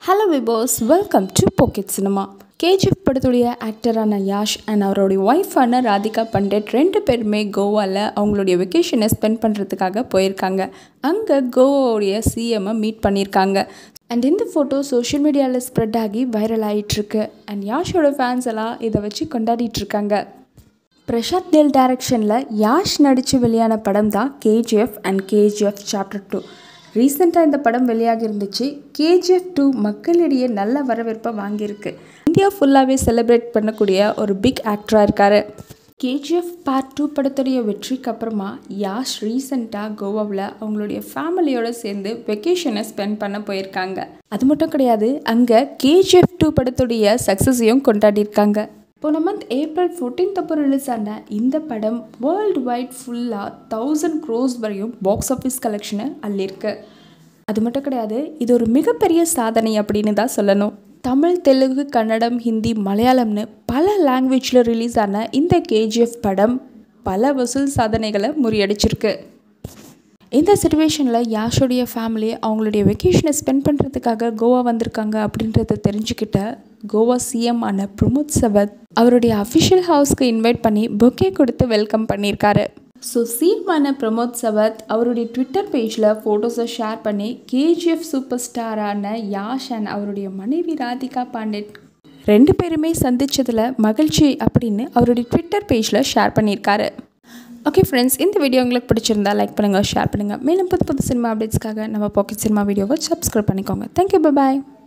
hello விபோஸ் welcome to Pocket Cinema KGF படத்துடைய ஆக்டரான யாஷ் அண்ட் அவருடைய ஒய்ஃபான ராதிகா பண்டிட் ரெண்டு பேருமே கோவாவில் அவங்களுடைய வெக்கேஷனை ஸ்பெண்ட் பண்ணுறதுக்காக போயிருக்காங்க அங்கே கோவாவுடைய சிஎம்மை மீட் பண்ணியிருக்காங்க அண்ட் இந்த ஃபோட்டோ சோஷியல் மீடியாவில் ஸ்ப்ரெட் ஆகி வைரல் ஆகிட்டுருக்கு அண்ட் யாஷோட ஃபேன்ஸ் எல்லாம் இதை வச்சு கொண்டாடிட்டு இருக்காங்க பிரசாத் தேல் டைரக்ஷனில் யாஷ் நடித்து வெளியான படம் தான் KGF and KGF chapter two ரீசெண்டாக இந்த படம் வெளியாகி இருந்துச்சு கேஜிஎஃப் டூ மக்களிடையே நல்ல வரவேற்பை வாங்கியிருக்கு இந்தியா ஃபுல்லாகவே செலிப்ரேட் பண்ணக்கூடிய ஒரு பிக் ஆக்டராக இருக்கார் கேஜிஎஃப் பார்ட் டூ படத்துடைய வெற்றிக்கு அப்புறமா யாஷ் ரீசெண்டாக கோவாவில் அவங்களுடைய ஃபேமிலியோடு சேர்ந்து வெக்கேஷனை ஸ்பெண்ட் பண்ண போயிருக்காங்க அது மட்டும் கிடையாது அங்கே கேஜிஎஃப் டூ படத்துடைய சக்ஸஸையும் கொண்டாடியிருக்காங்க போன மந்த் ஏப்ரல் ஃபோர்டீன்த் அப்போ ரிலீஸ் ஆன இந்த படம் வேர்ல்டு வைட் ஃபுல்லாக தௌசண்ட் க்ரோஸ் வரையும் பாக்ஸ் ஆஃபீஸ் கலெக்ஷனை அள்ளியிருக்கு அது மட்டும் கிடையாது இது ஒரு மிகப்பெரிய சாதனை அப்படின்னு தான் சொல்லணும் தமிழ் தெலுங்கு கன்னடம் ஹிந்தி மலையாளம்னு பல லாங்குவேஜில் ரிலீஸ் ஆன இந்த கேஜிஎஃப் படம் பல வசூல் சாதனைகளை முறியடிச்சிருக்கு இந்த சுச்சுவேஷனில் யாஷோடைய ஃபேமிலி அவங்களுடைய வெக்கேஷனை ஸ்பெண்ட் பண்ணுறதுக்காக கோவா வந்திருக்காங்க அப்படின்றத தெரிஞ்சுக்கிட்ட கோவா சிஎம் ஆன பிரமோத் சவத் அவருடைய அஃபிஷியல் ஹவுஸ்க்கு இன்வைட் பண்ணி பொக்கே கொடுத்து வெல்கம் பண்ணியிருக்காரு ஸோ சிஎம்மான பிரமோத் சவத் அவருடைய ட்விட்டர் பேஜில் ஃபோட்டோஸை ஷேர் பண்ணி கேஜிஎஃப் சூப்பர் ஸ்டாரான யாஷ் அண்ட் அவருடைய மனைவி ராதிகா பாண்டிட் ரெண்டு பேருமே சந்தித்ததில் மகிழ்ச்சி அப்படின்னு அவருடைய ட்விட்டர் பேஜில் ஷேர் பண்ணியிருக்காரு ஓகே ஃப்ரெண்ட்ஸ் இந்த வீடியோ உங்களுக்கு பிடிச்சிருந்தா லைக் பண்ணுங்கள் ஷேர் பண்ணுங்கள் மேலும் புது புது சினிமா அப்டேட்ஸ்க்காக நம்ம பாக்கெட் சினிமா வீடியோவை சப்ஸ்கிரைப் பண்ணிக்கோங்க தேங்க்யூ பாய்